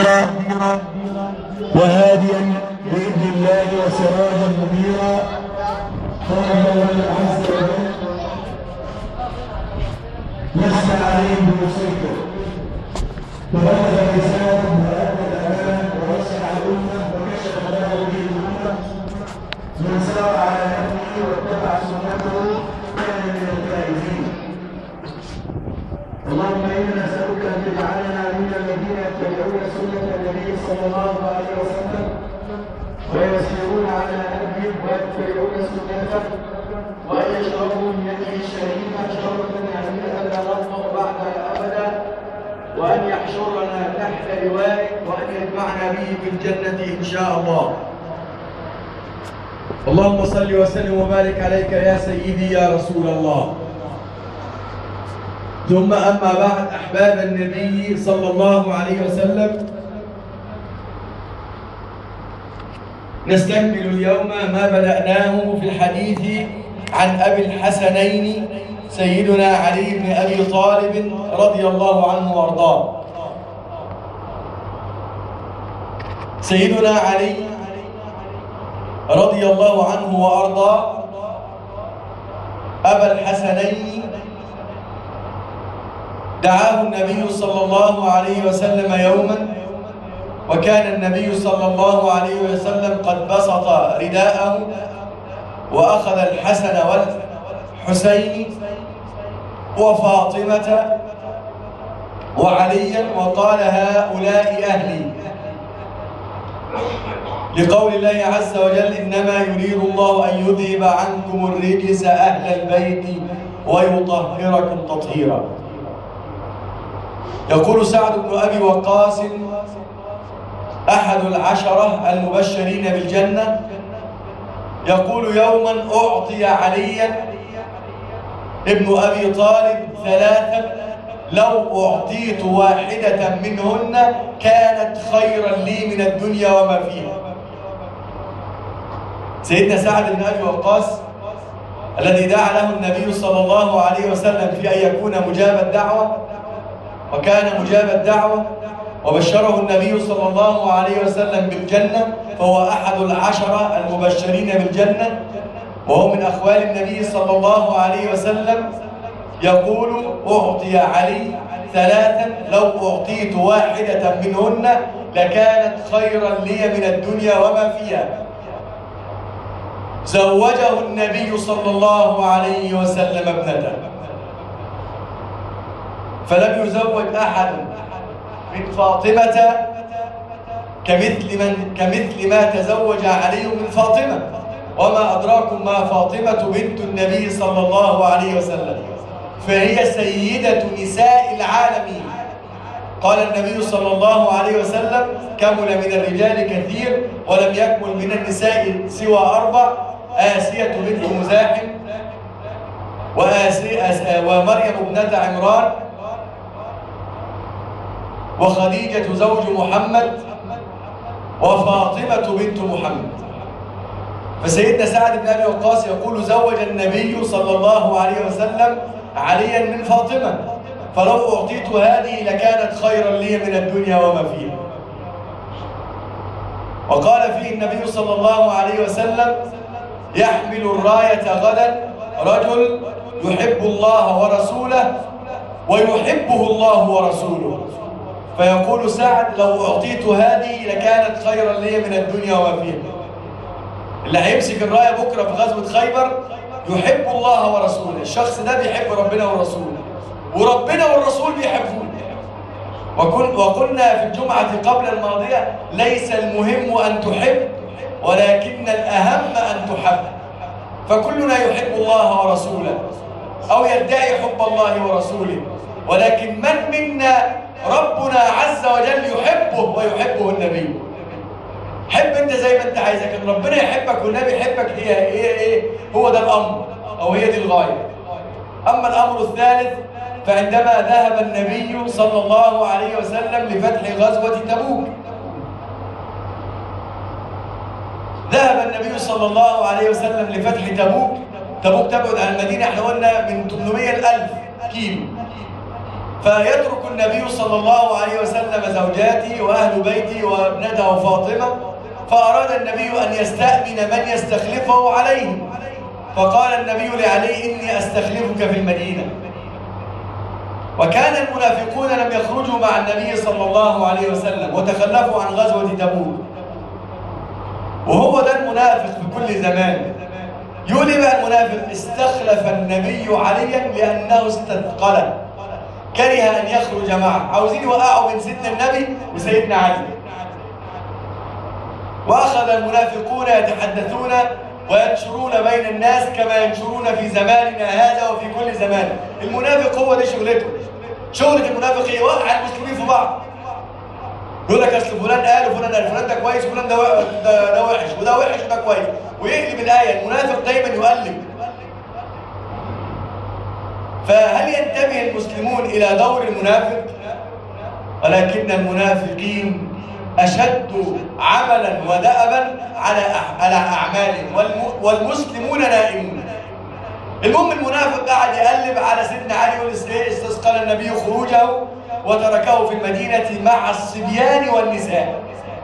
نذيرا وهاديا بإذن الله وسراجا منيرا قال الله عز وجل لست عليهم بمسيطر فبلغ الرسالة وأدى الأمانة ونصح الأمة وكشف الله به الأمة من سار على نهجه واتبع سنته كان من الفائزين اللهم انا نسالك ان تجعلنا من الذين يتبعون سنه النبي صلى الله عليه وسلم ويسيرون على نهجه ويتبعون سنته وان يشربوا من يده الشريفه شربه هنيئا لا نظمأ بعدها ابدا وان يحشرنا تحت لوائك وان يجمعنا به في الجنه ان شاء الله اللهم صل وسلم وبارك عليك يا سيدي يا رسول الله ثم أما بعد أحباب النبي صلى الله عليه وسلم نستكمل اليوم ما بدأناه في الحديث عن أبي الحسنين سيدنا علي بن أبي طالب رضي الله عنه وارضاه سيدنا علي رضي الله عنه وارضاه ابا الحسنين دعاه النبي صلى الله عليه وسلم يوما وكان النبي صلى الله عليه وسلم قد بسط رداءه واخذ الحسن والحسين وفاطمه وعليا وقال هؤلاء اهلي لقول الله عز وجل إنما يريد الله أن يذهب عنكم الرجس أهل البيت ويطهركم تطهيرا يقول سعد بن أبي وقاص أحد العشرة المبشرين بالجنة يقول يوما أعطي عليا ابن أبي طالب ثلاثا لو أعطيت واحدة منهن كانت خيرا لي من الدنيا وما فيها سيدنا سعد بن أبي وقاص الذي دعا له النبي صلى الله عليه وسلم في أن يكون مجاب الدعوة وكان مجاب الدعوة وبشره النبي صلى الله عليه وسلم بالجنة فهو أحد العشرة المبشرين بالجنة وهو من أخوال النبي صلى الله عليه وسلم يقول أعطي علي ثلاثا لو أعطيت واحدة منهن لكانت خيرا لي من الدنيا وما فيها زوجه النبي صلى الله عليه وسلم ابنته فلم يزوج أحد من فاطمة كمثل من كمثل ما تزوج علي من فاطمة وما أدراكم ما فاطمة بنت النبي صلى الله عليه وسلم فهي سيدة نساء العالمين قال النبي صلى الله عليه وسلم كمل من الرجال كثير ولم يكمل من النساء سوى أربع آسية بنت مزاحم وآسية ومريم ابنة عمران وخديجة زوج محمد وفاطمة بنت محمد فسيدنا سعد بن أبي وقاص يقول زوج النبي صلى الله عليه وسلم عليا من فاطمة فلو أعطيت هذه لكانت خيرا لي من الدنيا وما فيها وقال فيه النبي صلى الله عليه وسلم يحمل الراية غدا رجل يحب الله ورسوله ويحبه الله ورسوله فيقول سعد لو أعطيت هذه لكانت خيرا لي من الدنيا وما فيها اللي هيمسك الراية بكرة في غزوة خيبر يحب الله ورسوله الشخص ده بيحب ربنا ورسوله وربنا والرسول بيحبوه وكن وقلنا في الجمعة قبل الماضية ليس المهم أن تحب ولكن الأهم أن تحب فكلنا يحب الله ورسوله أو يدعي حب الله ورسوله ولكن من منا ربنا عز وجل يحبه ويحبه النبي حب انت زي ما انت عايز لكن ربنا يحبك والنبي يحبك هي هي ايه هو ده الامر او هي دي الغايه اما الامر الثالث فعندما ذهب النبي صلى الله عليه وسلم لفتح غزوه تبوك ذهب النبي صلى الله عليه وسلم لفتح تبوك تبوك تبعد عن المدينه احنا قلنا من 800 الف كيلو فيترك النبي صلى الله عليه وسلم زوجاته وأهل بيته وابنته فاطمة فأراد النبي أن يستأمن من يستخلفه عليهم فقال النبي لعلي إني أستخلفك في المدينة وكان المنافقون لم يخرجوا مع النبي صلى الله عليه وسلم وتخلفوا عن غزوة تبوك وهو ده المنافق في كل زمان يقول إيه بقى المنافق استخلف النبي عليا لأنه استثقله كره أن يخرج معه عاوزين يوقعوا بين سيدنا النبي وسيدنا علي وأخذ المنافقون يتحدثون وينشرون بين الناس كما ينشرون في زماننا هذا وفي كل زمان المنافق هو دي شغلته شغلة المنافق هي وقع المسلمين في بعض يقول لك اصل فلان قال وفلان قال فلان ده كويس وفلان ده وا- ده, ده وحش وده وحش وده كويس ويقلب الايه المنافق دايما يقلب فهل ينتبه المسلمون الى دور المنافق ولكن المنافقين اشد عملا ودأبا على أح- على اعمالهم والم- والمسلمون نائمون المهم المنافق قاعد يقلب على سيدنا علي يقول إيه استثقل النبي خروجه وتركه في المدينة مع الصبيان والنساء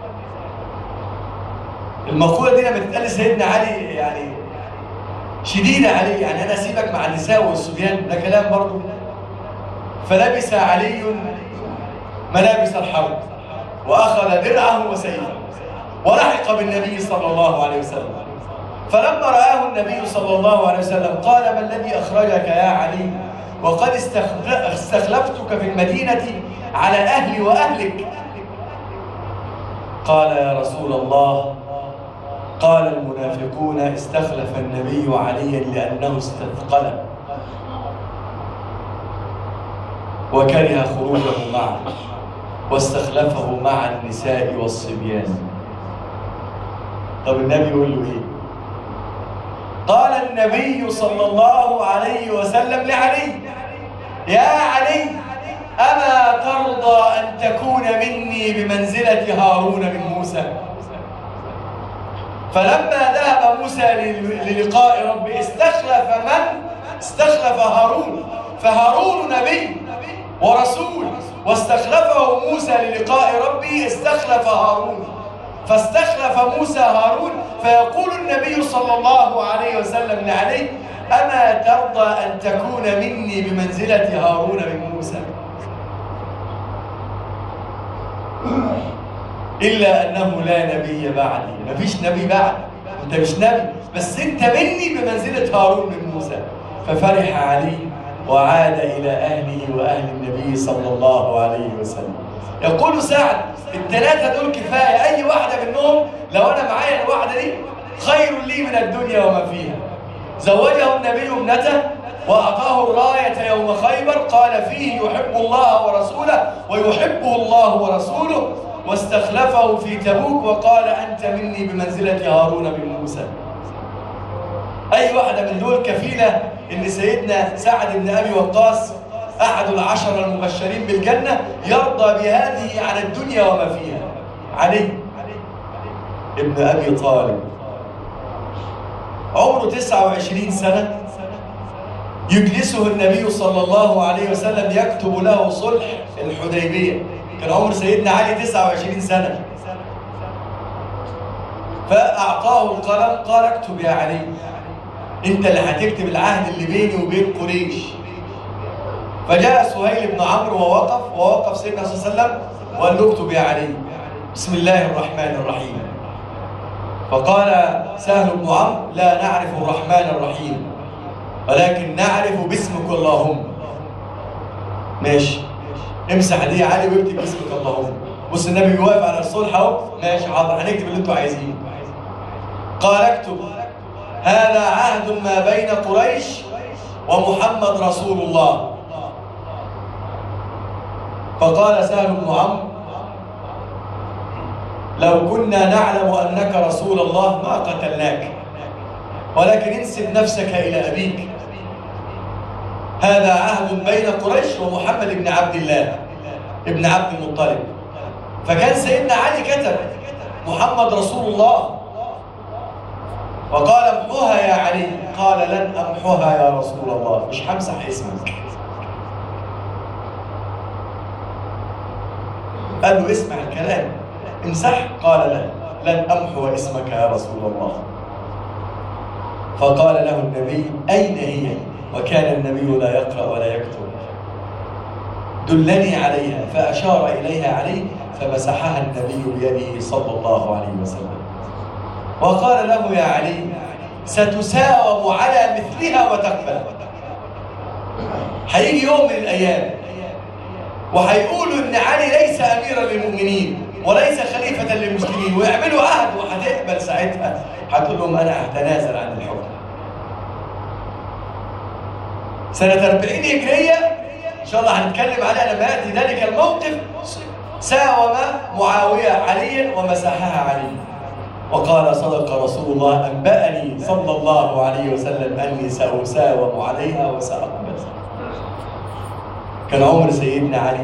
المقولة دي لما تتقال لسيدنا علي يعني شديدة عليه يعني أنا أسيبك مع النساء والصبيان ده كلام برضه فلبس علي ملابس الحرب وأخذ درعه وسيفه ولحق بالنبي صلى الله عليه وسلم فلما رآه النبي صلى الله عليه وسلم قال ما الذي أخرجك يا علي وقد استخل- استخلفتك في المدينة على أهلي وأهلك قال يا رسول الله قال المنافقون استخلف النبي عليا لأنه استثقله وكره خروجه معه واستخلفه مع النساء والصبيان طب النبي يقول له ايه قال النبي صلى الله عليه وسلم لعلي يا علي أما ترضى أن تكون مني بمنزلة هارون من موسى فلما ذهب موسى لل- للقاء ربه استخلف من؟ استخلف هارون فهارون نبي ورسول واستخلفه موسى للقاء ربه استخلف هارون فاستخلف موسى هارون فيقول النبي صلى الله عليه وسلم لعلي أما ترضى أن تكون مني بمنزلة هارون من موسى إلا أنه لا نبي بعدي مفيش نبي بعد أنت مش نبي بس أنت مني بمنزلة هارون من موسى ففرح علي وعاد إلى أهله وأهل النبي صلى الله عليه وسلم يقول سعد الثلاثة دول كفاية أي واحدة منهم لو أنا معايا الواحدة دي خير لي من الدنيا وما فيها زوجه النبي ابنته وأعطاه الراية يوم خيبر قال فيه يحب الله ورسوله ويحبه الله ورسوله واستخلفه في تبوك وقال أنت مني بمنزلة هارون بن موسى أي واحدة من دول كفيلة إن سيدنا سعد بن أبي وقاص أحد العشر المبشرين بالجنة يرضى بهذه على الدنيا وما فيها علي ابن أبي طالب عمره 29 سنة يجلسه النبي صلى الله عليه وسلم يكتب له صلح الحديبية كان عمر سيدنا علي 29 سنة فأعطاه القلم قال اكتب يا علي انت اللي هتكتب العهد اللي بيني وبين قريش فجاء سهيل بن عمرو ووقف ووقف سيدنا صلى الله عليه وسلم وقال له اكتب يا علي بسم الله الرحمن الرحيم فقال سهل بن عمرو لا نعرف الرحمن الرحيم ولكن نعرف باسمك اللهم ماشي امسح دي يا علي واكتب باسمك اللهم بص النبي بيوافق على الصلح اهو ماشي حاضر هنكتب اللي انتوا عايزينه قال اكتب هذا عهد ما بين قريش ومحمد رسول الله فقال سهل بن عمرو لو كنا نعلم انك رسول الله ما قتلناك ولكن انسب نفسك الى ابيك هذا عهد بين قريش ومحمد بن عبد الله ابن عبد المطلب فكان سيدنا علي كتب محمد رسول الله وقال امحوها يا علي قال لن امحوها يا رسول الله مش همسح اسمك قال له اسمع الكلام امسح قال لا لن أمحو اسمك يا رسول الله فقال له النبي أين هي وكان النبي لا يقرأ ولا يكتب دلني عليها فأشار إليها عليه فمسحها النبي بيده صلى الله عليه وسلم وقال له يا علي ستساوم على مثلها وتقبل هيجي يوم من الأيام وهيقولوا إن علي ليس أميرا للمؤمنين وليس خليفة للمسلمين ويعملوا عهد وهتقبل ساعتها هتقول لهم أنا هتنازل عن الحكم سنة 40 هجرية إن شاء الله هنتكلم عليها لما يأتي ذلك الموقف ساوم معاوية عليا ومسحها علي وقال صدق رسول الله أنبأني صلى الله عليه وسلم أني سأساوم عليها وسأقبل كان عمر سيدنا علي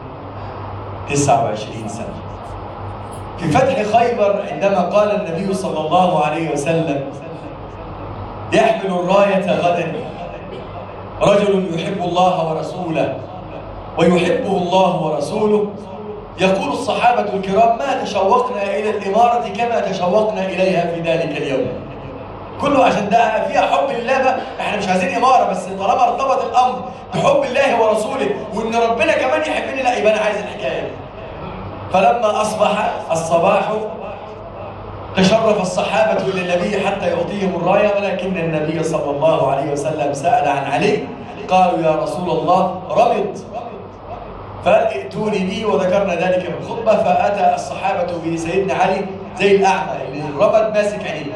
29 سنة في فتح خيبر عندما قال النبي صلى الله عليه وسلم يحمل الراية غدا رجل يحب الله ورسوله ويحبه الله ورسوله يقول الصحابة الكرام ما تشوقنا إلى الإمارة كما تشوقنا إليها في ذلك اليوم كله عشان ده فيها حب لله بقى احنا مش عايزين إمارة بس طالما ارتبط الأمر بحب الله ورسوله وإن ربنا كمان يحبني لا يبقى أنا عايز الحكاية دي فلما أصبح الصباح تشرف الصحابة إلى النبي حتى يعطيهم الراية ولكن النبي صلى الله عليه وسلم سأل عن علي قالوا يا رسول الله رمض فقال ائتوني به وذكرنا ذلك في الخطبة فأتى الصحابة بسيدنا علي زي الأعمى اللي الرمد ماسك عينيه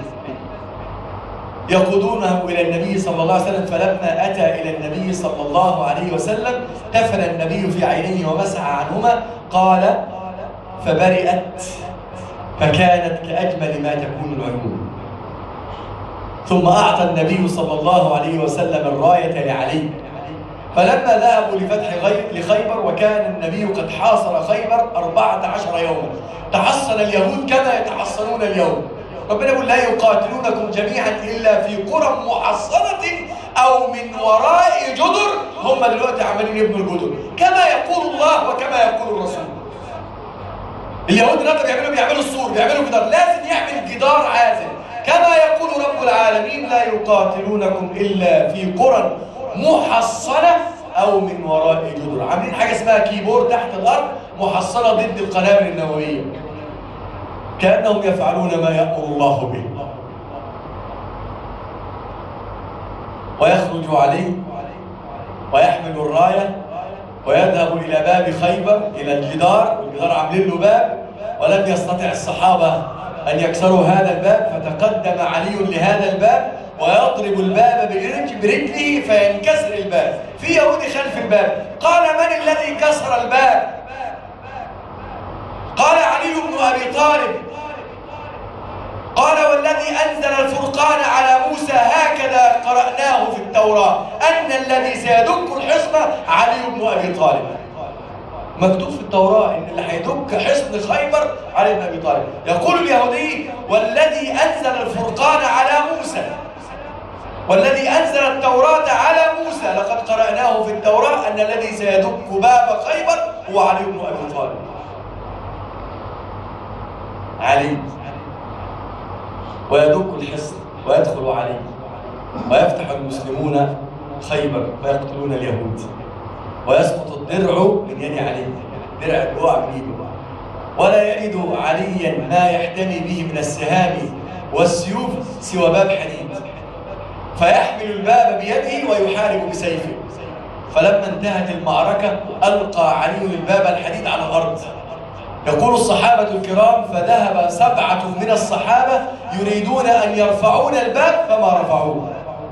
يقودونه إلى النبي صلى الله عليه وسلم فلما أتى إلى النبي صلى الله عليه وسلم تفل النبي في عينيه ومسح عنهما قال فبرئت فكانت كأجمل ما تكون العيون ثم أعطى النبي صلى الله عليه وسلم الراية لعلي فلما ذهبوا لفتح لخيبر وكان النبي قد حاصر خيبر أربعة عشر يوما تحصن اليهود كما يتحصنون اليوم ربنا يقول لا يقاتلونكم جميعا إلا في قرى محصنة أو من وراء جدر هم دلوقتي عمالين يبنوا الجدر كما يقول الله وكما يقول الرسول اليهود النهارده بيعملوا بيعملوا السور بيعملوا جدار لازم يعمل جدار عازل كما يقول رب العالمين لا يقاتلونكم الا في قرى محصنه او من وراء جدر عاملين حاجه اسمها كيبورد تحت الارض محصنه ضد القنابل النوويه كانهم يفعلون ما يامر الله به ويخرج عليه ويحمل الرايه ويذهب إلى باب خيبر إلى الجدار والجدار عاملين له باب ولم يستطع الصحابة أن يكسروا هذا الباب فتقدم علي لهذا الباب ويضرب الباب برجل برجله فينكسر الباب في يهودي خلف الباب قال من الذي كسر الباب قال علي بن أبي طالب قال والذي أنزل الفرقان على موسى هكذا قرأناه في التوراة أن الذي سيدك الحصن علي بن أبي طالب مكتوب في التوراة إن اللي هيدك حصن خيبر علي بن أبي طالب يقول اليهودي والذي أنزل الفرقان على موسى والذي أنزل التوراة على موسى لقد قرأناه في التوراة أن الذي سيدك باب خيبر هو علي بن أبي طالب علي ويدك الحصن ويدخل عليه ويفتح المسلمون خيبر فيقتلون اليهود ويسقط الدرع من يد علي درع الوقع من ايده ولا يجد عليا ما يحتمي به من السهام والسيوف سوى باب حديد فيحمل الباب بيده ويحارب بسيفه فلما انتهت المعركة ألقى علي الباب الحديد على الأرض يقول الصحابة الكرام فذهب سبعة من الصحابة يريدون أن يرفعون الباب فما رفعوه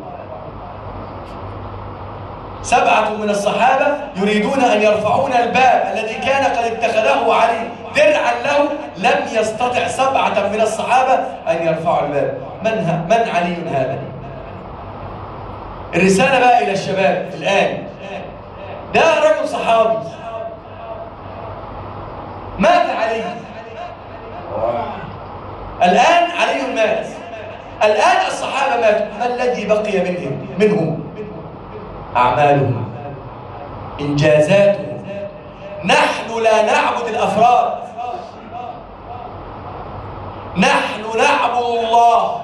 سبعة من الصحابة يريدون أن يرفعون الباب الذي كان قد اتخذه علي درعا له لم يستطع سبعة من الصحابة أن يرفعوا الباب من, ها من علي هذا؟ الرسالة بقى إلى الشباب الآن ده رجل صحابي مات علي الآن علي مات الآن الصحابة ماتوا ما الذي بقي منهم منهم أعمالهم إنجازاتهم نحن لا نعبد الأفراد نحن نعبد الله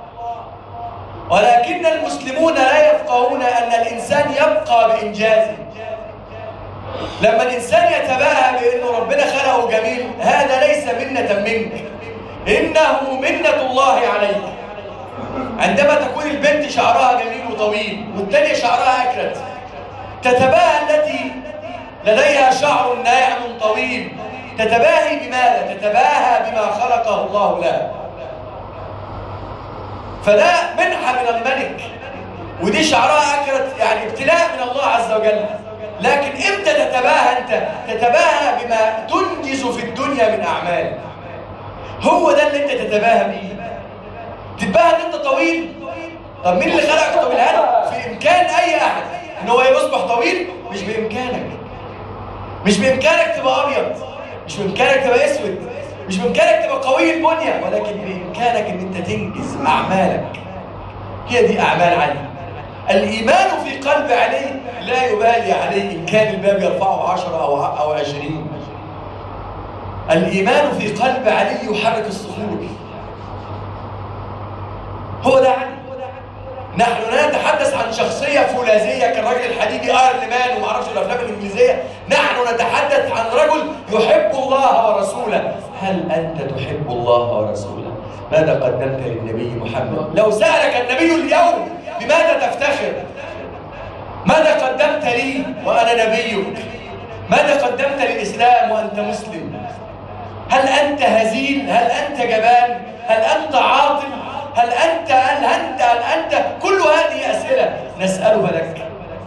ولكن المسلمون لا يفقهون أن الإنسان يبقى بإنجازه لما الإنسان يتباهى بأنه ربنا خلقه جميل هذا ليس منة منك إنه منة الله عليك عندما تكون البنت شعرها جميل وطويل والتانية شعرها أكرت تتباهى التي لديها شعر ناعم طويل تتباهي بماذا؟ تتباهى بما خلقه الله لها فده منحة من الملك ودي شعرها أكرت يعني ابتلاء من الله عز وجل لكن امتى تتباهى انت تتباهى بما تنجز في الدنيا من اعمال هو ده اللي انت تتباهى بيه تتباهى ان انت طويل طب مين اللي خلقك طويل هذا في امكان اي احد ان هو يصبح طويل مش بامكانك مش بامكانك تبقى ابيض مش بامكانك تبقى اسود مش بامكانك تبقى قوي البنيه ولكن بامكانك ان انت تنجز اعمالك هي دي اعمال علي الإيمان في قلب علي لا يبالي عليه إن كان الباب يرفعه عشرة أو أو عشرين الإيمان في قلب علي يحرك الصخور هو ده علي نحن لا نتحدث عن شخصية فولاذية كالرجل الحديدي ايرون مان وما اعرفش الافلام الانجليزية نحن نتحدث عن رجل يحب الله ورسوله هل انت تحب الله ورسوله ماذا قدمت للنبي محمد لو سألك النبي اليوم بماذا تفتخر ماذا قدمت لي وأنا نبيك ماذا قدمت للإسلام وأنت مسلم هل أنت هزيل هل أنت جبان هل أنت عاطل هل أنت هل أنت هل أنت كل هذه أسئلة نسألها لك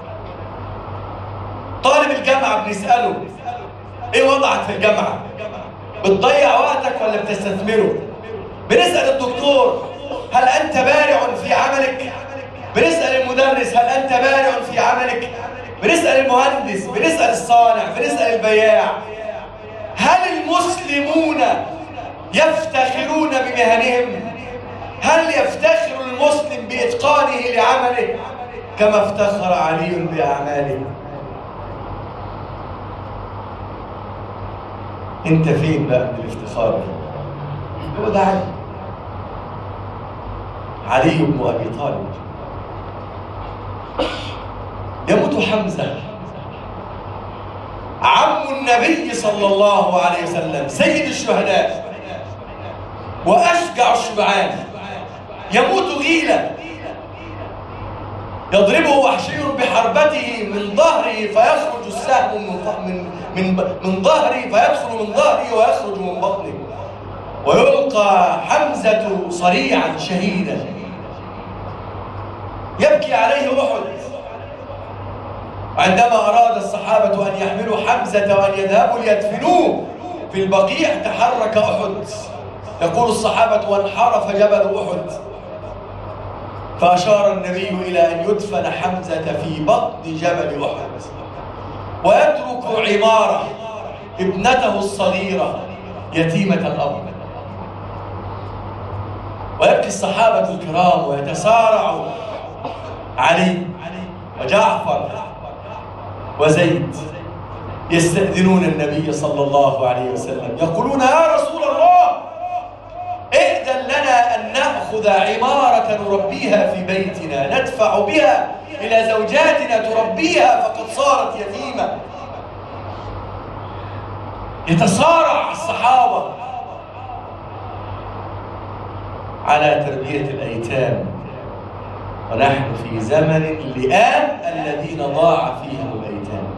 طالب الجامعة بنسأله إيه وضعك في الجامعة بتضيع وقتك ولا بتستثمره بنسأل الدكتور هل أنت بارع في عملك بنسأل المدرس هل أنت بارع في عملك بنسأل المهندس بنسأل الصانع بنسأل البياع هل المسلمون يفتخرون بمهنهم هل يفتخر المسلم بإتقانه لعمله كما افتخر علي بأعماله انت فين بقى من الافتخار هو ده علي علي بن ابي طالب يموت حمزة عم النبي صلى الله عليه وسلم سيد الشهداء وأشجع الشجعان يموت غيلا يضربه وحشي بحربته من ظهره فيخرج السهم من من من ظهري فيدخل من ظهري ويخرج من بطني ويلقى حمزة صريعا شهيدا يبكي عليه أحد عندما أراد الصحابة أن يحملوا حمزة وأن يذهبوا ليدفنوه في البقيع تحرك أحد يقول الصحابة وانحرف جبل أحد فأشار النبي إلى أن يدفن حمزة في بطن جبل أحد ويترك عمارة ابنته الصغيرة يتيمة الأرض ويبكي الصحابة الكرام ويتسارع علي وجعفر وزيد يستأذنون النبي صلى الله عليه وسلم يقولون يا رسول الله ائذن لنا أن نأخذ عمارة نربيها في بيتنا ندفع بها إلى زوجاتنا تربيها فقد صارت يتيمة يتصارع الصحابة على تربية الأيتام ونحن في زمن اللئام الذين ضاع فيهم الأيتام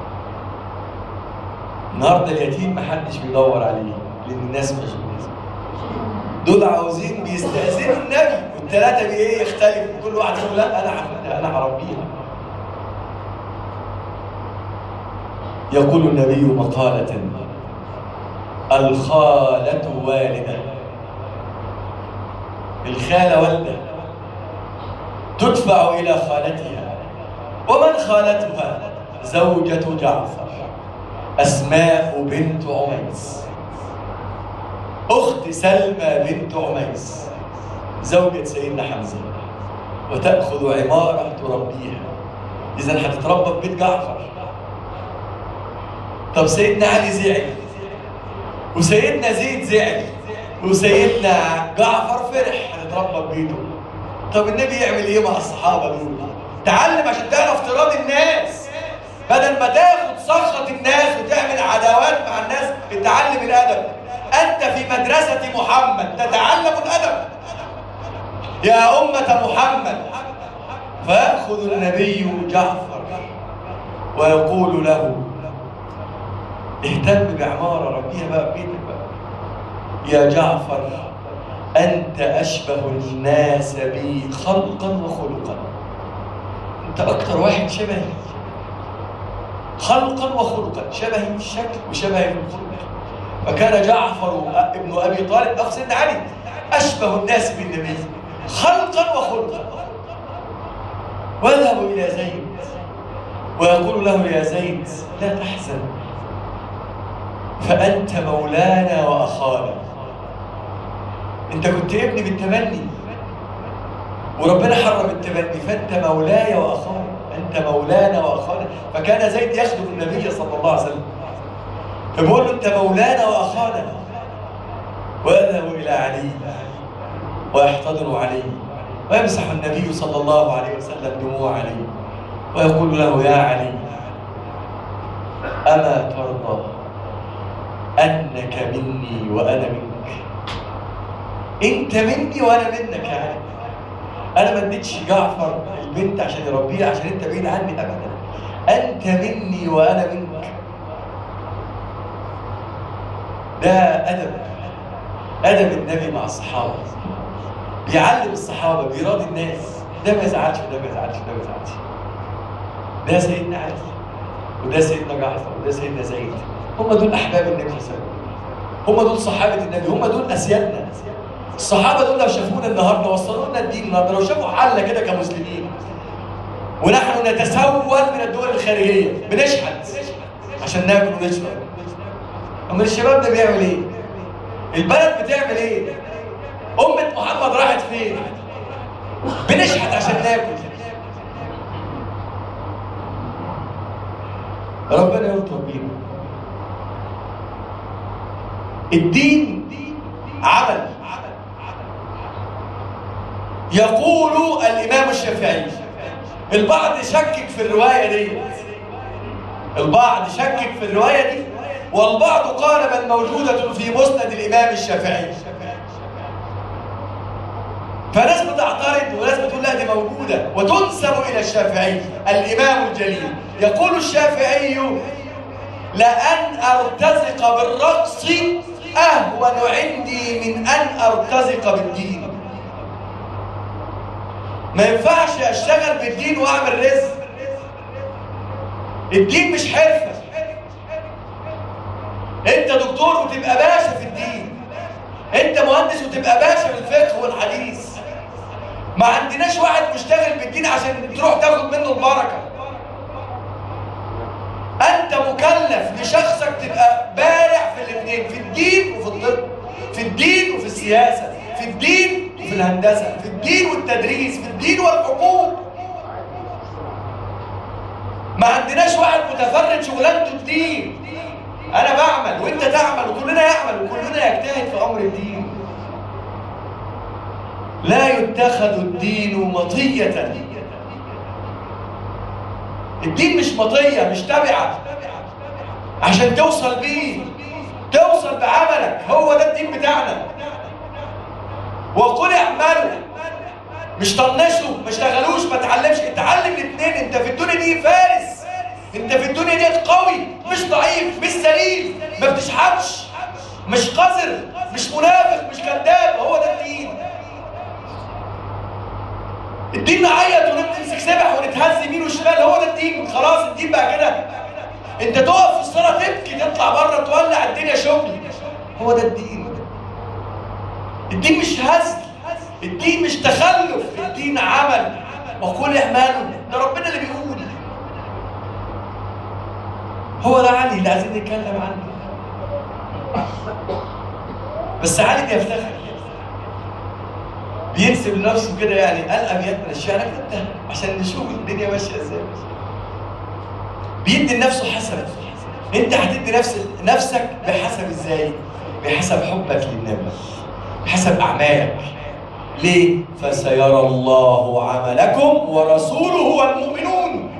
النهارده اليتيم محدش بيدور عليه لأن الناس مشغولة دول عاوزين بيستأذنوا النبي والثلاثة بإيه يختلفوا كل واحد يقول لا أنا هاخدها أنا هربيها يقول النبي مقالة الخالة والدة الخالة والدة تدفع إلى خالتها ومن خالتها زوجة جعفر أسماء بنت عميس أخت سلمى بنت عميس زوجة سيدنا حمزة وتأخذ عمارة تربيها إذا هتتربى في بيت جعفر طب سيدنا علي زعل وسيدنا زيد زعل وسيدنا جعفر فرح اتربى بيده طب النبي يعمل ايه مع الصحابه دول تعلم عشان تعرف تراضي الناس بدل ما تاخد سخط الناس وتعمل عداوات مع الناس اتعلم الادب انت في مدرسه محمد تتعلم الادب يا امه محمد فياخذ النبي جعفر ويقول له اهتم بعماره ربيها بقى بيتك بقى يا جعفر أنت أشبه الناس بي خلقا وخلقا أنت أكتر واحد شبهي خلقا وخلقا شبهي في الشكل وشبهي في الخلق فكان جعفر ابن أبي طالب أخ سيدنا علي أشبه الناس بالنبي خلقا وخلقا ويذهب إلى زيد ويقول له يا زيد لا تحزن فأنت مولانا وأخانا انت كنت ابني بالتبني وربنا حرم التبني فانت مولاي واخانا انت مولانا واخانا فكان زيد يخدم النبي صلى الله عليه وسلم فبيقول له انت مولانا واخانا ويذهب الى علي ويحتضن عليه ويمسح النبي صلى الله عليه وسلم دموع عليه ويقول له يا علي اما ترضى انك مني وانا منك انت مني وانا منك يا علي انا ما اديتش جعفر البنت عشان يربيها عشان انت بعيد عني ابدا انت مني وانا منك ده ادب ادب النبي مع الصحابه بيعلم الصحابه بيراضي الناس ده ما يزعلش وده ما يزعلش وده ما يزعلش ده سيدنا علي وده سيدنا جعفر وده سيدنا زيد هم دول احباب النبي صلى الله عليه وسلم هم دول صحابه النبي هم دول اسيادنا الصحابه دول لو شافونا النهارده وصلوا لنا الدين النهارده لو شافوا حالنا كده كمسلمين ونحن نتسول من الدول الخارجيه بنشحت عشان ناكل ونشرب امال الشباب ده بيعمل ايه؟ البلد بتعمل ايه؟ أمة محمد راحت فين؟ بنشحت عشان ناكل ربنا يلطف بينا الدين عمل يقول الإمام الشافعي البعض شكك في الرواية دي البعض شكك في الرواية دي والبعض قال بل موجودة في مسند الإمام الشافعي فناس بتعترض وناس بتقول لا دي موجودة وتنسب إلى الشافعي الإمام الجليل يقول الشافعي لأن أرتزق بالرقص أهون عندي من أن أرتزق بالدين ما ينفعش أشتغل بالدين وأعمل رزق الدين مش حرفة أنت دكتور وتبقى باشا في الدين أنت مهندس وتبقى باشا في الفقه والحديث ما عندناش واحد مشتغل بالدين عشان تروح تاخد منه البركة أنت مكلف لشخصك تبقى بارع في الاثنين في الدين وفي الطب في الدين وفي السياسة في الدين وفي الهندسة في الدين والتدريس في الدين والحقوق ما عندناش واحد متفرد شغلانته الدين أنا بعمل وأنت تعمل وكلنا يعمل وكلنا يجتهد في أمر الدين لا يتخذ الدين مطية الدين مش مطية مش تبعة عشان توصل بيه توصل بعملك هو ده الدين بتاعنا وقل اعملوا مش طنشوا ما اشتغلوش ما تعلمش اتعلم الاثنين انت في الدنيا دي فارس انت في الدنيا دي قوي مش ضعيف مش سليم ما بتشحتش مش قذر مش منافق مش كذاب هو ده الدين الدين نعيط ونمسك سبح ونتهز يمين وشمال هو ده الدين خلاص الدين بقى كده انت تقف في الصلاه تبكي تطلع بره تولع الدنيا شغل هو ده الدين الدين مش هزل الدين مش تخلف الدين عمل وقل اعملوا ده ربنا اللي بيقول هو ده علي اللي عايزين نتكلم عنه بس علي بيفتخر بينسب لنفسه كده يعني قال ابيات من الشعر كتبتها عشان نشوف الدنيا ماشيه ازاي بيدي لنفسه حسنه انت هتدي نفس نفسك بحسب ازاي بحسب حبك للنبي بحسب اعمالك ليه فسيرى الله عملكم ورسوله والمؤمنون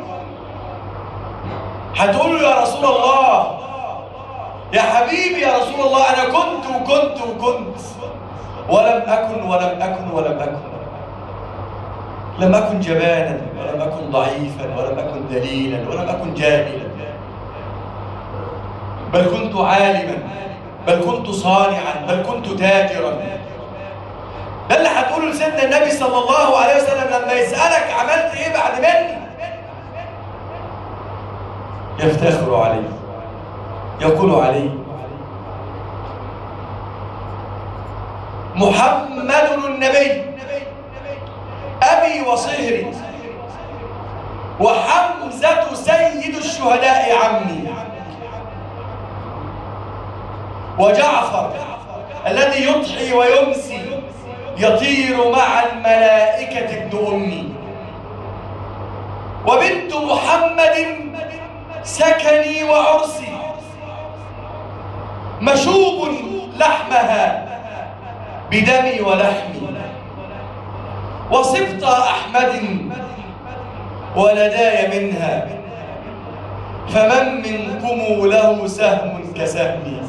هتقولوا يا رسول الله يا حبيبي يا رسول الله انا كنت وكنت وكنت ولم اكن ولم اكن ولم اكن لم اكن جبانا ولم اكن ضعيفا ولم اكن دليلا ولم اكن جاهلا بل كنت عالما بل كنت صانعا بل كنت تاجرا ده اللي هتقوله لسيدنا النبي صلى الله عليه وسلم لما يسألك عملت ايه بعد مني يفتخر عليه يقول عليه محمد النبي أبي وصهري وحمزة سيد الشهداء عمي وجعفر الذي يضحي ويمسي يطير مع الملائكة ابن أمي وبنت محمد سكني وعرسي مشوب لحمها بدمي ولحمي وصبط أحمد ولداي منها فمن منكم له سهم كسهمي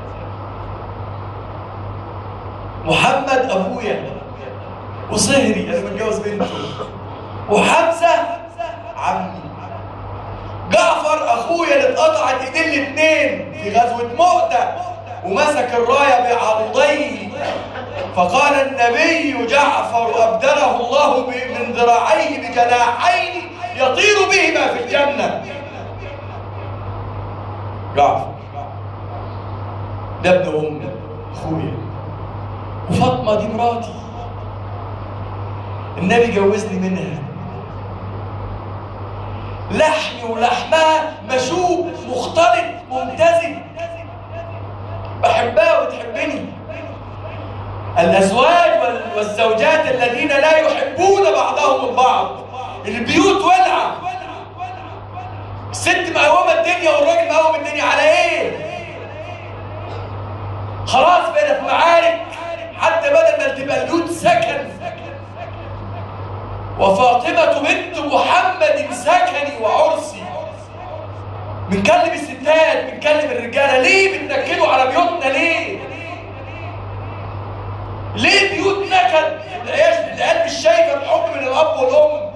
محمد أبويا وصهري أنا متجوز بنته وحمزة عمي جعفر أخويا اللي اتقطعت إيدين الاتنين في غزوة مؤتة ومسك الراية بعضديه فقال النبي جعفر أبدله الله من ذراعيه بجناحين يطير بهما في الجنة جعفر ده ابن أمي أخويا وفاطمة دي مراتي النبي جوزني منها لحمي ولحمها مشوب مختلط ممتزج بحبها وتحبني الأزواج والزوجات الذين لا يحبون بعضهم البعض البيوت ولعة الست مقومة الدنيا والراجل مقوم الدنيا على ايه؟ خلاص بقينا في معارك حتى بدل ما تبقى البيوت سكن وفاطمة بنت محمد سكني وعرسي بنكلم الستات بنكلم الرجالة ليه بننكدوا على بيوتنا ليه ليه بيوت نكد العياش العيال مش شايفه الحب من الاب والام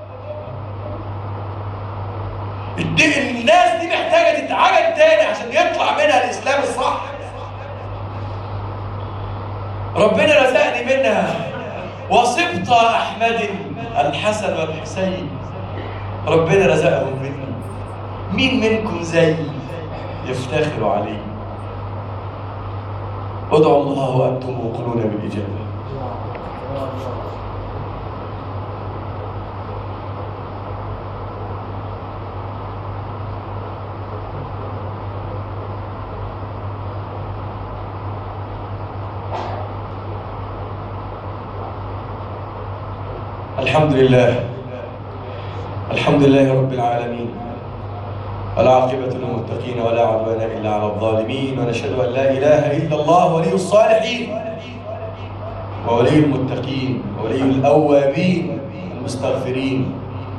الناس دي محتاجه تتعالج تاني عشان يطلع منها الاسلام الصح ربنا رزقني منها وصبت احمد الحسن والحسين ربنا رزقهم مني مين منكم زي يفتخر عليه ادعوا الله وانتم موقنون بالاجابه الحمد لله الحمد لله رب العالمين والعاقبة للمتقين ولا عدوان إلا على الظالمين ونشهد أن لا إله إلا الله ولي الصالحين وولي المتقين وولي الأوابين المستغفرين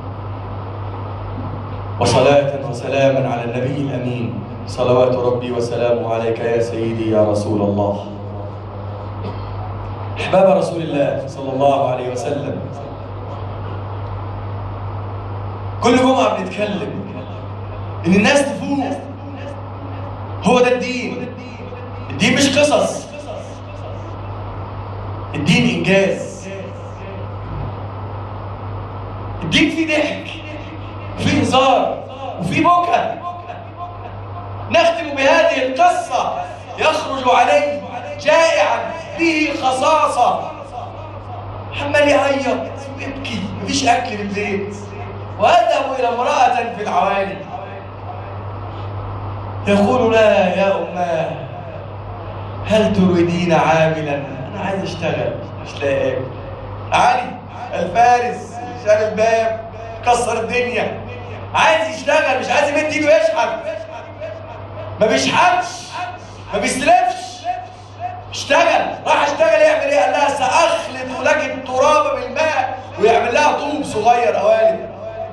وصلاة وسلاما على النبي الأمين صلوات ربي وسلامه عليك يا سيدي يا رسول الله أحباب رسول الله صلى الله عليه وسلم كل جمعة بنتكلم إن الناس تفوق هو ده الدين الدين مش قصص الدين إنجاز الدين فيه ضحك وفيه هزار وفيه بكى نختم بهذه القصة يخرج عليه جائعا به خصاصة عمال يعيط ويبكي مفيش أكل في البيت وأذهب إلى امرأة في العوالي يقول لها يا أماه هل تريدين عاملا؟ أنا عايز أشتغل مش لاقي آكل علي الفارس شال الباب كسر الدنيا عايز يشتغل مش عايز يمد ايده يشحن ما بيشحتش ما بيستلفش اشتغل راح اشتغل يعمل ايه قال لها ساخلط لك التراب بالماء ويعمل لها طوب صغير قوالب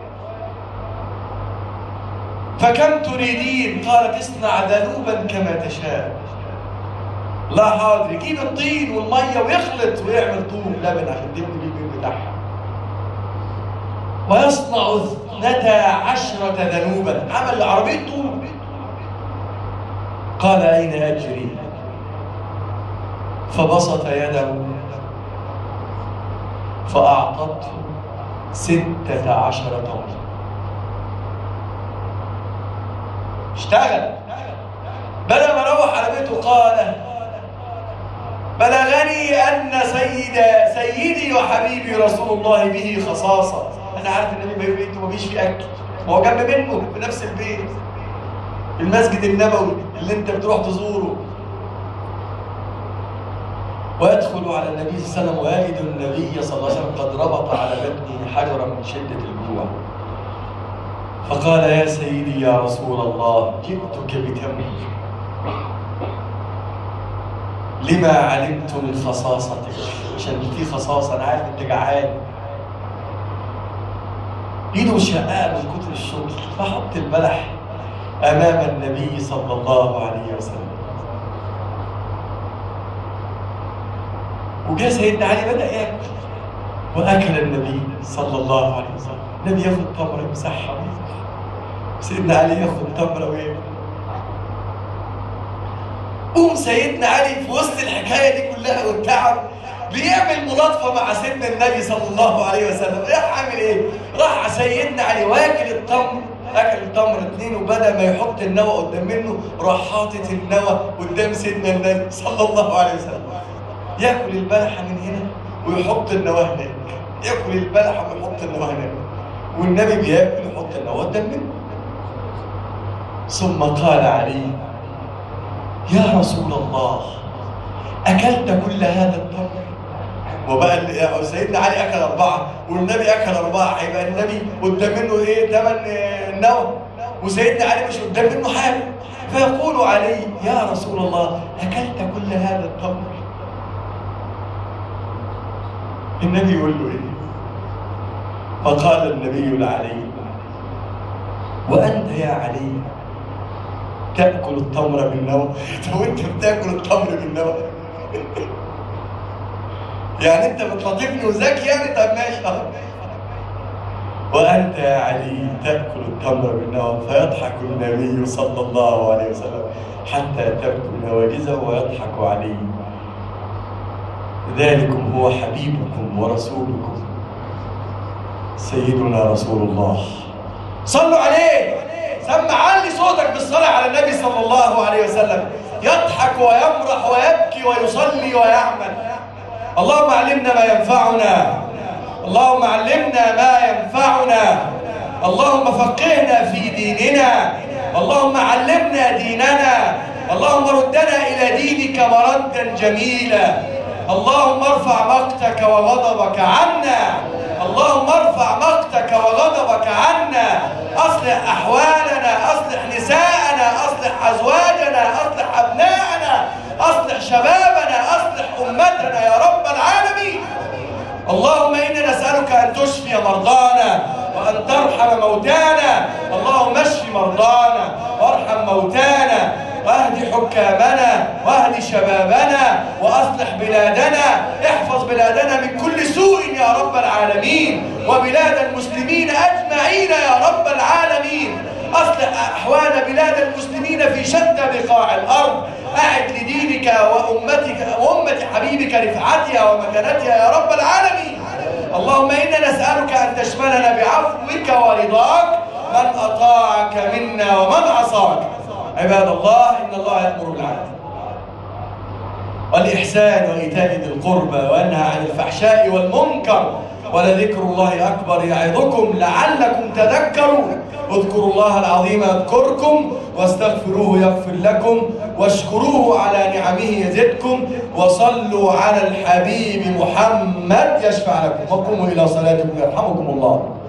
فكم تريدين قالت اصنع ذنوبا كما تشاء لا حاضر يجيب الطين والميه ويخلط ويعمل طوب لبن عشان تبني بيه البيت بتاعها ويصنع اثنتا عشرة ذنوبا عمل عربية طوب قال أين أجري فبسط يده فأعطته ستة عشر طن اشتغل بدل ما روح على بيته قال بلغني أن سيد سيدي وحبيبي رسول الله به خصاصة أنا عارف النبي ما بيته ما فيش فيه أكل ما هو جنب منه في نفس البيت المسجد النبوي اللي أنت بتروح تزوره ويدخل على النبي صلى الله عليه وسلم ويجد النبي صلى الله عليه وسلم قد ربط على بطنه حجرا من شدة الجوع فقال يا سيدي يا رسول الله جئتك بتمر لما علمت من خصاصتك عشان في خصاصة أنا عارف أنت جعان إيده شقاء من كتر الشغل فحط البلح أمام النبي صلى الله عليه وسلم وجاء سيدنا علي بدأ ياكل وأكل النبي صلى الله عليه وسلم النبي ياخد تمرة يمسحها وياكل سيدنا علي ياخد تمرة وياكل قوم سيدنا علي في وسط الحكاية دي كلها والتعب بيعمل ملاطفة مع سيدنا النبي صلى الله عليه وسلم راح عامل ايه؟ راح سيدنا علي واكل التمر اكل التمر اتنين وبدل ما يحط النوى قدام منه راح حاطط النوى قدام سيدنا النبي صلى الله عليه وسلم ياكل البلحه من هنا ويحط النواه هناك ياكل البلحه ويحط النواه هناك والنبي بياكل يحط النواه قدام منه ثم قال علي يا رسول الله اكلت كل هذا التمر وبقى ال- سيدنا علي اكل اربعه والنبي اكل اربعه هيبقى النبي قدام منه ايه ثمن النوى وسيدنا علي مش قدام منه حاجه فيقول علي يا رسول الله اكلت كل هذا التمر النبي يقول له ايه فقال النبي لعلي وانت يا علي تاكل التمر بالنوى طب انت بتاكل التمر بالنوى يعني انت بتلطفني وذكي يعني طب ماشي اه وانت يا علي تاكل التمر بالنوى فيضحك النبي صلى الله عليه وسلم حتى تبدو نواجزه ويضحك عليه ذلكم هو حبيبكم ورسولكم سيدنا رسول الله صلوا عليه سمع علي صوتك بالصلاة على النبي صلى الله عليه وسلم يضحك ويمرح ويبكي ويصلي ويعمل اللهم علمنا ما ينفعنا اللهم علمنا ما ينفعنا اللهم فقهنا في ديننا اللهم علمنا ديننا اللهم ردنا إلى دينك مردا جميلا اللهم ارفع مقتك وغضبك عنا اللهم ارفع مقتك وغضبك عنا اصلح احوالنا اصلح نساءنا اصلح ازواجنا اصلح ابناءنا اصلح شبابنا اصلح امتنا يا رب العالمين اللهم انا نسالك ان تشفي مرضانا وان ترحم موتانا اللهم اشف مرضانا وارحم موتانا واهد حكامنا واهد شبابنا واصلح بلادنا احفظ بلادنا من كل سوء يا رب العالمين وبلاد المسلمين اجمعين يا رب العالمين اصلح احوال بلاد المسلمين في شتى بقاع الارض اعد لدينك وامتك وامه حبيبك رفعتها ومكانتها يا رب العالمين اللهم انا نسالك ان تشملنا بعفوك ورضاك من اطاعك منا ومن عصاك عباد الله ان الله يامر بالعدل والإحسان وإيتاء ذي القربى وينهى عن الفحشاء والمنكر ولذكر الله أكبر يعظكم لعلكم تذكرون اذكروا الله العظيم يذكركم واستغفروه يغفر لكم واشكروه على نعمه يزدكم وصلوا على الحبيب محمد يشفع لكم وقوموا إلى صلاتكم يرحمكم الله